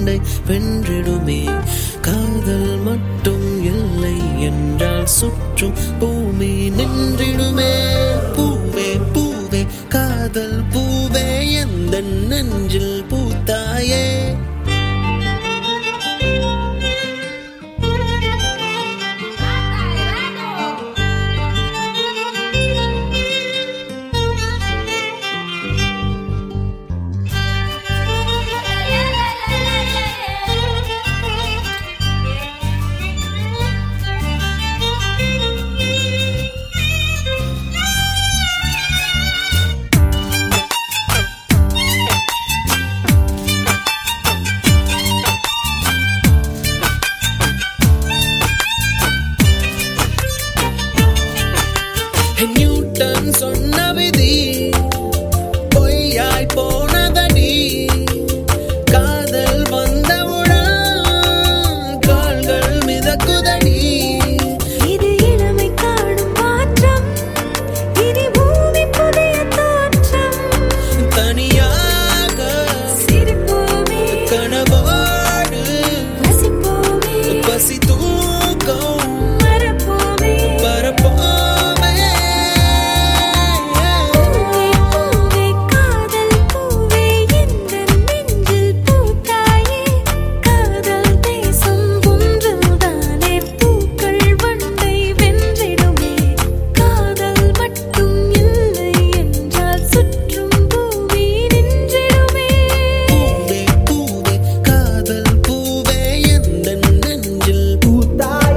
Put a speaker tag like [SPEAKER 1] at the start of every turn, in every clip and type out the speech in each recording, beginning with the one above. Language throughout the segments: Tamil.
[SPEAKER 1] வண்டை வென்றிடுமே காதல் மட்டும் இல்லை என்றால் சுற்றும் பூமி நின்றிடுமே பூவே பூவே காதல் பூவே எந்த நெஞ்சில் பூத்தாயே நியூட்டன் சொன்ன விதி பொய்யாய் போனதடி காதல் வந்தவுடன் கால்கள் மிதக்குதடி
[SPEAKER 2] இது இளமை காணும் மாற்றம் இனி பூமி புதிய தோற்றம்
[SPEAKER 1] தனியாக
[SPEAKER 2] சிரிப்போமே
[SPEAKER 1] கனவோடு
[SPEAKER 2] ரசிப்போமே
[SPEAKER 1] பசி தூக்கம்
[SPEAKER 2] மறப்போமே
[SPEAKER 1] பரப்போமே
[SPEAKER 2] பூவே பூவே காதல் பூவே எந்த நெஞ்சில் பூத்தாயே காதல் தேசம் ஒன்றுதானே பூக்கள் வண்டை வென்றிடுமே காதல் மட்டும் இல்லை என்றால் சுற்றும் பூமி நின்றிடுமே
[SPEAKER 1] பூவே பூவே காதல் பூவே எந்த நெஞ்சில் பூத்தாய்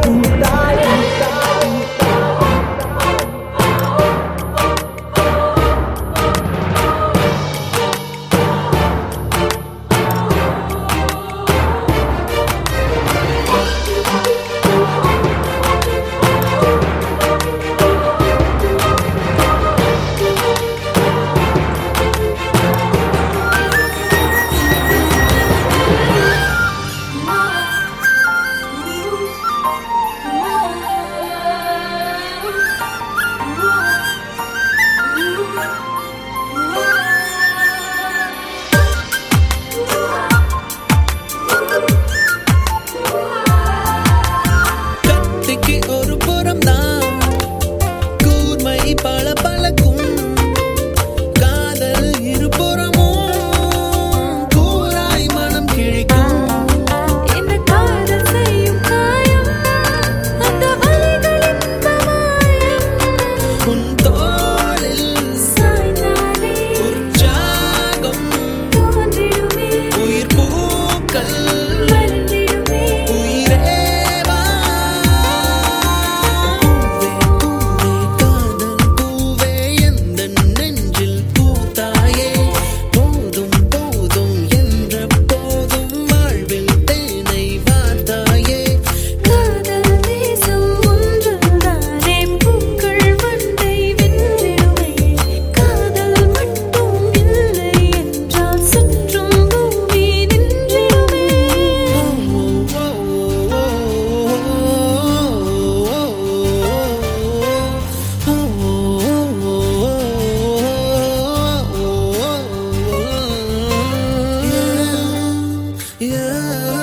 [SPEAKER 1] கத்திக்கு ஒரு புறம் தான் கூர்மை பல பழக்கும் காதல் இருபுறமும் கூராய் மனம் கிழிக்கும்
[SPEAKER 2] என்ன காதல் செய்யும் காயம் அந்த வலிகளின் கமாயம்
[SPEAKER 1] உன் தோளில்
[SPEAKER 2] சாய்ந்தாலே
[SPEAKER 1] உற்சாகம்
[SPEAKER 2] தோன்றிடுமே
[SPEAKER 1] உயிர் பூக்கள்
[SPEAKER 2] மலர்ந்திடுமே
[SPEAKER 1] உயிரேவா பூவே பூவே காதல் பூவே எந்த நெஞ்சில் பூத்தாயே போதும் போதும் என்ற போதும் வாழ்வில் தேனை வார்த்தாயே
[SPEAKER 2] காதல் தேசம் ஒன்றுதானே பூக்கள் வண்டை வென்றிடுமே காதல் மட்டும் இல்லை என்றால் சுற்றும் பூமி நின்றிடுமே
[SPEAKER 1] Yeah.